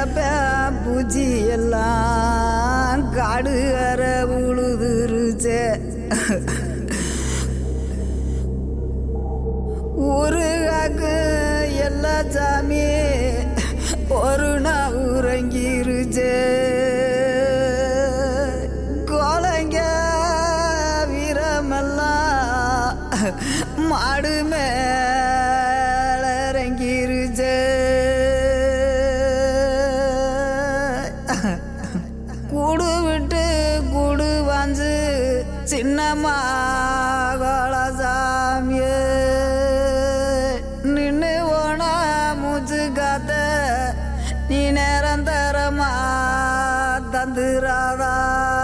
பூச்சி எல்லாம் காடு அற உழுதுருச்சே ஊருகாக்கு எல்லா சாமி ஒரு நாள் உறங்கிருச்சே கோலைங்க வீரமெல்லாம் மாடு மேல இறங்கிருச்சே கூடு விட்டு கூடு வாஞ்சு சின்னம்மா சாமியே நின்று போனா மூச்சு காத்த நீ நிரந்தரமா தந்துராதா